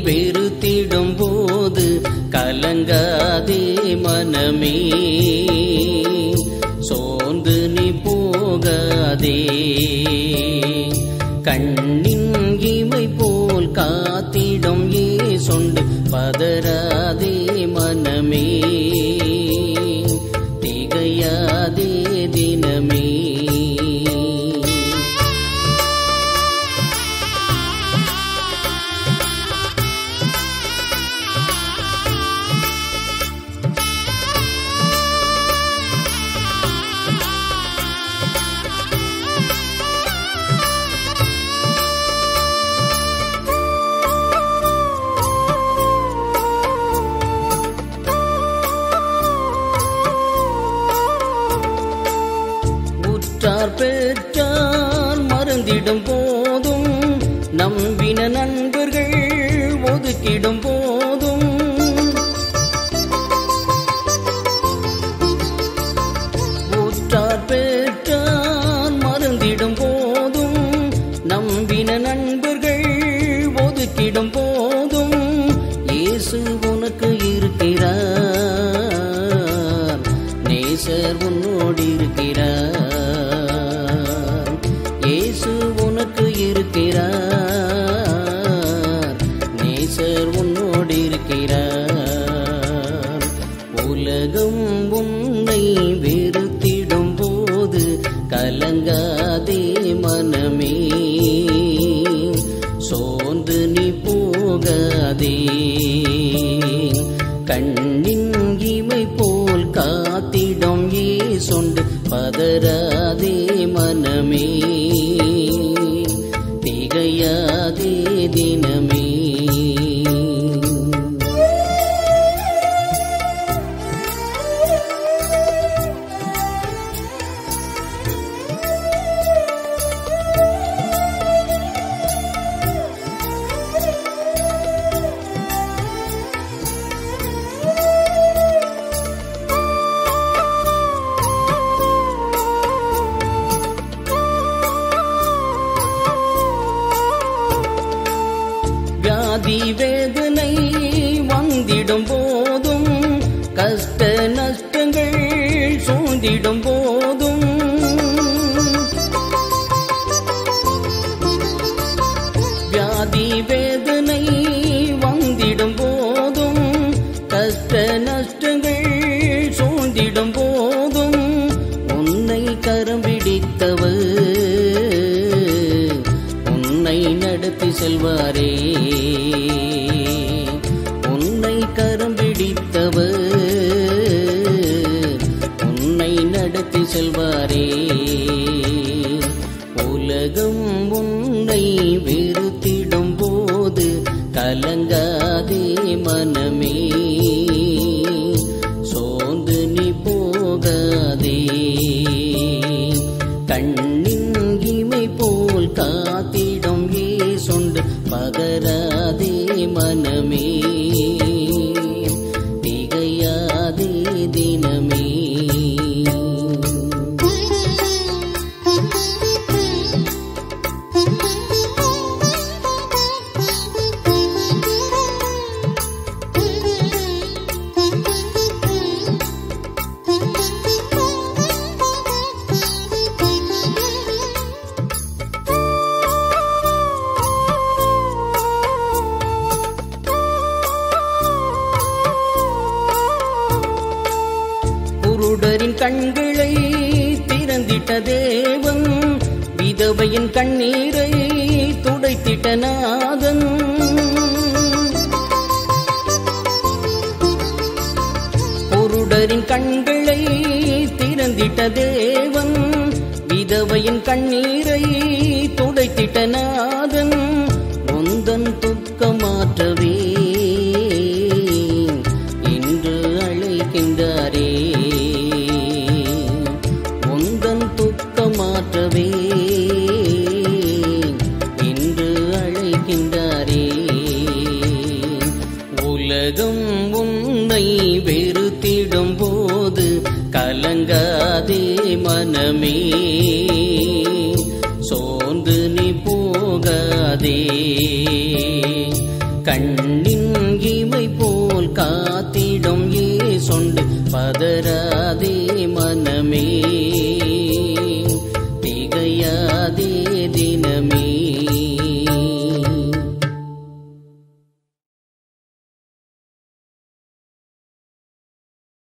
வெறுத்திடும் போது கலங்காதே மனமே சோர்ந்து நீ போகாதே கண்ணின் இமை போல் காத்திடும் ஏ சொண்டு பதறாதே மனமே திகையாதே தினமே உற்றார் பெற்றார் மறந்திடும் போதும் நம்பின நண்பர்கள் ஒதுக்கிடும் போதும் உற்றார் பெற்றார் மறந்திடும் போதும் நம்பின நண்பர்கள் ஒதுக்கிடும் போதும் இயேசு உனக்கு இருக்கிறார் நேசர் உன்னோடு இருக்கிறார் இயேசு உனக்கு இருக்கிறார் நேசர் உன்னோடு இருக்கிறார் உலகம் உன்னை வெறுத்திடும் போது கலங்காதே மனமே சோர்ந்து நீ போகாதே கண்ணின் இமை போல் காத்திடும் ஏ சொண்டு பதறாதே மனமே திகையாதே தினமே வியாதி வேதனை வந்திடும் போதும் கஷ்ட நஷ்டங்கள் சூழ்ந்திடும் போதும் வியாதி வேதனை வந்திடும் போதும் கஷ்ட நஷ்டங்கள் சூழ்ந்திடும் போதும் உன்னை கரம் பிடித்தவர் உன்னை நடத்தி செல்வாரே உன்னை கரம் பிடித்தவர் உன்னை நடத்தி செல்வாரே உலகம் உன்னை வெறுத்திடும் போது கலங்காதே மனமே சோர்ந்து நீ போகாதே கண்ணின் இமை போல் காத்திடும் ஏ சொண்டு பகராதே மனமே திகையாதே தினமே குருடரின் கண்களை திறந்திட்ட தேவன் விதவையின் கண்ணீரை துடைத்திட்ட நாதன் குருடரின் கண்களை திறந்திட்ட தேவன் விதவையின் கண்ணீரை துடைத்திட்ட நாதன் உந்தன் துக்கமாற்றவே இன்று அழைக்கின்றாரே உந்தன் துக்கமாற்றவே இன்று அழைக்கின்றாரே உலகம் உன்னை வெறுத்திடும் போது கலங்காதே மனமே சோர்ந்து நீ போகாதே